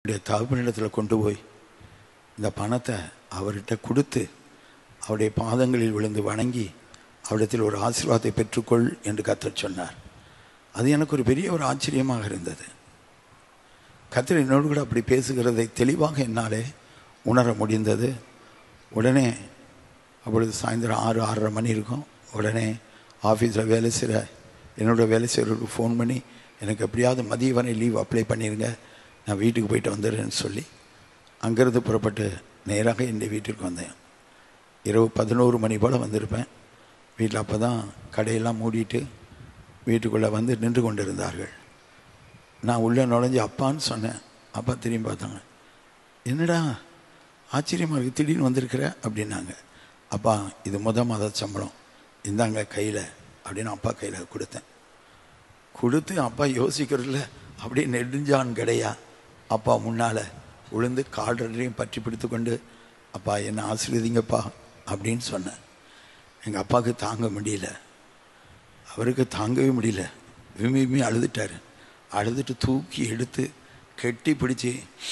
அவருடைய தகப்பனிடத்தில் கொண்டு போய் இந்த பணத்தை அவர்கிட்ட கொடுத்து அவருடைய பாதங்களில் விழுந்து வணங்கி அவரிடத்தில் ஒரு ஆசீர்வாதத்தை பெற்றுக்கொள் என்று கத்தர் சொன்னார் அது எனக்கு ஒரு பெரிய ஒரு ஆச்சரியமாக இருந்தது கத்தர் என்னோடு கூட அப்படி பேசுகிறதை தெளிவாக என்னாலே உணர முடிந்தது உடனே அப்பொழுது சாயந்தரம் ஆறு ஆறரை மணி இருக்கும் உடனே ஆஃபீஸில் வேலை செய்கிற என்னோட வேலை செய்கிறவருக்கு ஃபோன் பண்ணி எனக்கு எப்படியாவது மதிய வரை லீவ் அப்ளை பண்ணிடுங்க நான் வீட்டுக்கு போயிட்டு வந்துடுறேன்னு சொல்லி அங்கேருந்து புறப்பட்டு நேராக என் வீட்டிற்கு வந்தேன் இரவு பதினோரு மணி போல் வந்திருப்பேன் வீட்டில் அப்போ தான் கடையெல்லாம் மூடிட்டு வீட்டுக்குள்ளே வந்து நின்று கொண்டிருந்தார்கள் நான் உள்ளே நுழைஞ்சு அப்பான்னு சொன்னேன் அப்பா திரும்பி பார்த்தாங்க என்னடா ஆச்சரியமாக இருக்குது திடீர்னு வந்திருக்கிற அப்படின்னாங்க அப்பா இது முத மாத சம்பளம் இந்தாங்க கையில் அப்படின்னு அப்பா கையில் கொடுத்தேன் கொடுத்து அப்பா யோசிக்கிறதுல அப்படியே நெடுஞ்சான் கிடையா அப்பா முன்னால் விழுந்து கால்ரெண்டையும் பற்றி பிடித்து கொண்டு அப்பா என்னை ஆசீர்வதிங்கப்பா அப்படின்னு சொன்னேன் எங்கள் அப்பாவுக்கு தாங்க முடியல அவருக்கு தாங்கவே முடியல விம்மி விம்மி அழுதுட்டார் அழுதுட்டு தூக்கி எடுத்து கெட்டி பிடிச்சி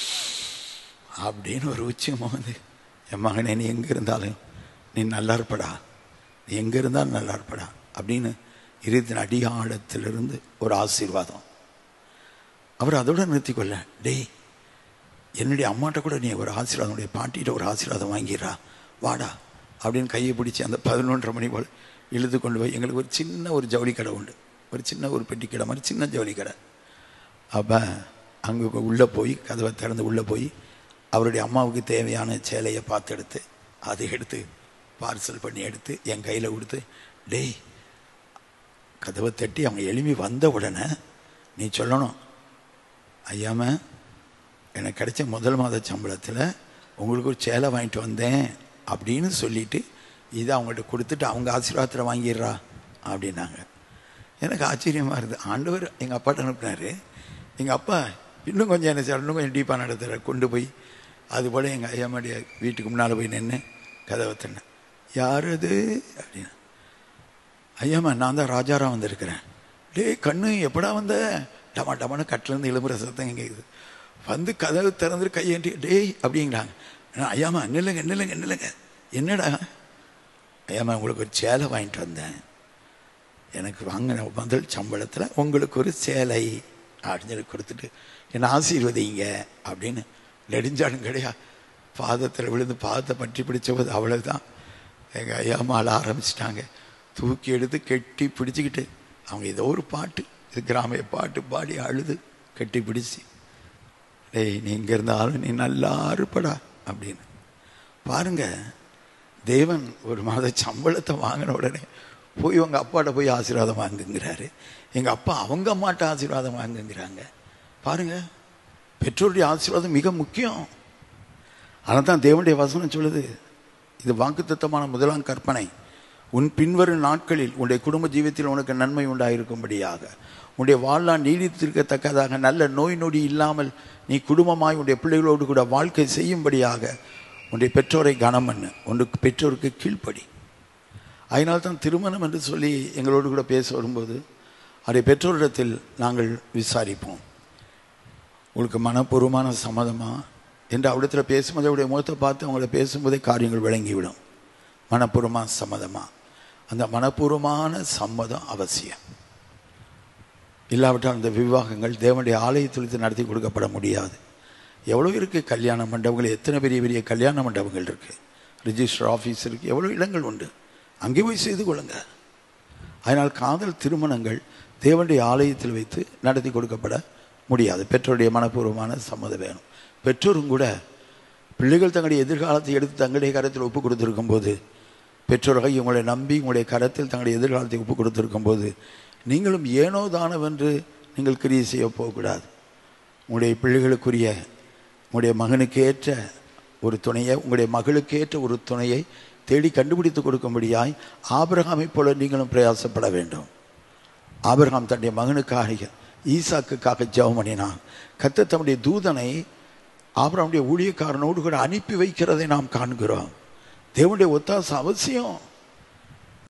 அப்படின்னு ஒரு உச்சமாக வந்து என் மகனே நீ எங்கே இருந்தாலும் நீ நல்லா இருப்படா நீ எங்கே இருந்தாலும் நல்லா இருப்படா அப்படின்னு இருத்தின் அடியாழத்திலிருந்து ஒரு ஆசீர்வாதம் அவர் அதோட நிறுத்திக்கொள்ள டேய் என்னுடைய அம்மாட்ட கூட நீ ஒரு ஆசீர்வாதம் உடைய பாட்டிகிட்ட ஒரு ஆசீர்வாதம் வாங்கிடுறா வாடா அப்படின்னு கையை பிடிச்சி அந்த பதினொன்றரை மணி போல் இழுத்து கொண்டு போய் எங்களுக்கு ஒரு சின்ன ஒரு ஜவுளி கடை உண்டு ஒரு சின்ன ஒரு பெட்டி கடை மாதிரி சின்ன ஜவுளி கடை அப்போ அங்கே உள்ளே போய் கதவை திறந்து உள்ளே போய் அவருடைய அம்மாவுக்கு தேவையான சேலையை பார்த்து எடுத்து அதை எடுத்து பார்சல் பண்ணி எடுத்து என் கையில் கொடுத்து டேய் கதவை தட்டி அவங்க எளிமை வந்த உடனே நீ சொல்லணும் ஐயாம எனக்கு கிடைச்ச முதல் மாத சம்பளத்தில் உங்களுக்கு ஒரு சேலை வாங்கிட்டு வந்தேன் அப்படின்னு சொல்லிட்டு இதை அவங்கள்ட்ட கொடுத்துட்டு அவங்க ஆசீர்வாதத்தில் வாங்கிடுறா அப்படின்னாங்க எனக்கு ஆச்சரியமாக இருந்தது ஆண்டவர் எங்கள் அப்பாட்ட அனுப்புனார் எங்கள் அப்பா இன்னும் கொஞ்சம் என்ன சார் இன்னும் கொஞ்சம் டீப்பாக நடத்துகிற கொண்டு போய் அதுபோல் எங்கள் ஐயாமாடைய வீட்டுக்கு முன்னால் போய் நின்று கதவை தின்னேன் யார் அது அப்படின்னு ஐயாம்மா நான் தான் ராஜாராம் வந்திருக்கிறேன் டேய் கண்ணு எப்படா வந்த டமா டமான்னு கட்டிலேருந்து எழும்புற சத்தம் கேட்குது வந்து கதவு திறந்து கையேண்டி டேய் அப்படிங்கிறாங்க நான் ஐயாம்மா நில்லுங்க நில்லுங்க நில்லுங்க என்னடா ஐயாம்மா உங்களுக்கு ஒரு சேலை வாங்கிட்டு வந்தேன் எனக்கு வாங்கின முதல் சம்பளத்தில் உங்களுக்கு ஒரு சேலை அப்படின்னு சொல்லி கொடுத்துட்டு என்னை ஆசீர்வதிங்க அப்படின்னு நெடுஞ்சாடும் கிடையாது பாதத்தில் விழுந்து பாதத்தை பற்றி பிடிச்சபோது அவ்வளவுதான் எங்கள் ஐயா மால ஆரம்பிச்சிட்டாங்க தூக்கி எடுத்து கெட்டி பிடிச்சிக்கிட்டு அவங்க ஏதோ ஒரு பாட்டு இது கிராமிய பாட்டு பாடி அழுது கெட்டி பிடிச்சி டேய் நீ இங்கே இருந்தாலும் நீ நல்லா இருப்படா அப்படின்னு பாருங்க தேவன் ஒரு மாத சம்பளத்தை வாங்கின உடனே போய் உங்கள் அப்பாட்ட போய் ஆசீர்வாதம் வாங்குங்கிறாரு எங்கள் அப்பா அவங்க அம்மாட்ட ஆசீர்வாதம் வாங்குங்கிறாங்க பாருங்க பெற்றோருடைய ஆசீர்வாதம் மிக முக்கியம் ஆனால் தான் தேவனுடைய வசனம் சொல்லுது இது வாக்குத்தத்தமான முதலாம் கற்பனை உன் பின்வரும் நாட்களில் உன்னுடைய குடும்ப ஜீவியத்தில் உனக்கு நன்மை உண்டாயிருக்கும்படியாக உன்னுடைய வாழ்நாள் நீடித்திருக்கத்தக்கதாக நல்ல நோய் நொடி இல்லாமல் நீ குடும்பமாய் உன்னுடைய பிள்ளைகளோடு கூட வாழ்க்கை செய்யும்படியாக உன்னுடைய பெற்றோரை கனம் பண்ணு உன்னுக்கு பெற்றோருக்கு கீழ்ப்படி அதனால் தான் திருமணம் என்று சொல்லி எங்களோடு கூட பேச வரும்போது அதை பெற்றோரிடத்தில் நாங்கள் விசாரிப்போம் உங்களுக்கு மனப்பூர்வமான சம்மதமா என்று அவரிடத்தில் பேசும்போது அவருடைய முகத்தை பார்த்து அவங்கள பேசும்போதே காரியங்கள் விளங்கிவிடும் மனப்பூர்வமான சம்மதமா அந்த மனப்பூர்வமான சம்மதம் அவசியம் இல்லாவிட்டால் அந்த விவாகங்கள் தேவனுடைய ஆலயத்தில் நடத்தி கொடுக்கப்பட முடியாது எவ்வளோ இருக்குது கல்யாண மண்டபங்கள் எத்தனை பெரிய பெரிய கல்யாண மண்டபங்கள் இருக்குது ரிஜிஸ்டர் ஆஃபீஸ் இருக்குது எவ்வளோ இடங்கள் உண்டு அங்கே போய் செய்து கொள்ளுங்க அதனால் காதல் திருமணங்கள் தேவனுடைய ஆலயத்தில் வைத்து நடத்தி கொடுக்கப்பட முடியாது பெற்றோருடைய மனப்பூர்வமான சம்மதம் வேணும் பெற்றோரும் கூட பிள்ளைகள் தங்களுடைய எதிர்காலத்தை எடுத்து தங்களுடைய கரத்தில் ஒப்பு கொடுத்துருக்கும் போது பெற்றோர்கள் உங்களை நம்பி உங்களுடைய கரத்தில் தங்களுடைய எதிர்காலத்தை ஒப்பு கொடுத்துருக்கும் போது நீங்களும் ஏனோ தானவென்று நீங்கள் கிரியை செய்ய போகக்கூடாது உங்களுடைய பிள்ளைகளுக்குரிய உங்களுடைய மகனுக்கு ஏற்ற ஒரு துணையை உங்களுடைய மகளுக்கு ஏற்ற ஒரு துணையை தேடி கண்டுபிடித்து கொடுக்கும்படியாய் ஆபிரகாமை போல நீங்களும் பிரயாசப்பட வேண்டும் ஆபிரகாம் தன்னுடைய மகனுக்காக ஈசாக்குக்காக ஜெபம் பண்ணினான் கத்த தம்முடைய தூதனை ஆபிரகாமுடைய ஊழியக்காரனோடு கூட அனுப்பி வைக்கிறதை நாம் காண்கிறோம் தேவனுடைய ஒத்தாசை அவசியம்